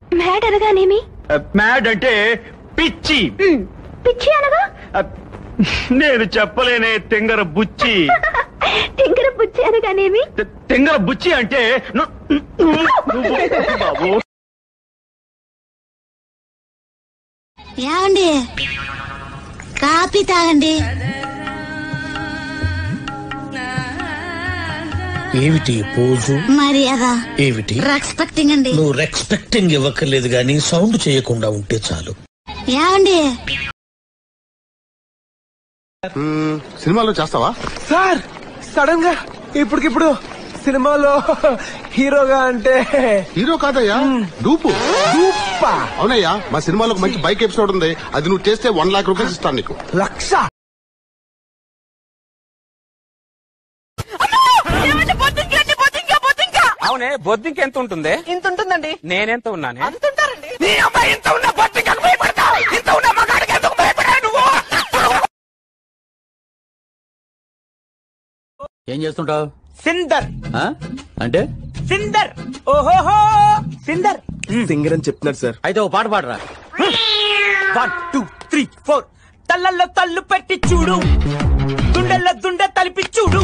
mad అనగానేమి mad అంటే పిచ్చి మ్, పిచ్చి అనగా ఆ, నేను చెప్పలేనే తెంగర బుచ్చి తింగర పుచ్చి అనగానేమి తె- తెంగర బుచ్చి అంటే ను- నువ్వు- నువ్వు- బాబు ఏమండి కాపీ తాగండి ఏమిటి పోజు మర్యాద ఏమిటి రెస్పెక్టింగ్ అండి నువ్వు రెస్పెక్టింగ్ ఇవ్వక్కర్లేదు గాని సౌండ్ చేయకుండా ఉంటే చాలు ఏమండి మ్మ్, సినిమాలో చేస్తావా సార్ సడన్ గా ఇప్పటికిప్పుడు సినిమాలో హీరోగా అంటే హీరో కాదయ్యా డూపు దూప్ప అవునయ్యా మా సినిమాలో ఒక మంచి బైక్ ఎపిసోడ్ ఉంది అది నువ్వు చేస్తే వన్ లాక్ రూపీస్ ఇస్తాను నీకు లక్ష అవునే బొద్దింక ఎంత ఉంటుంది ఇంత ఉంటుందండి నేనెంత ఉన్నానే అంతుంటారండి నీ అమ్మాయి ఇంత ఉన్న బొద్దింకకు భయపడతావు ఇంత ఉన్న మగాడికి ఎందుకు భయపడా నువ్వు ఏం చేస్తుంటావు సిందర్ అంటే సిందర్ ఓహోహో సిందర్ సింగర్ అని చెప్తున్నాడు సార్ అయితే ఓ పాట పాడరా వన్ టూ త్రీ ఫోర్ తల్లల్లో తల్లు పెట్టి చూడు దుండల్లో దుండ తలిపి చూడు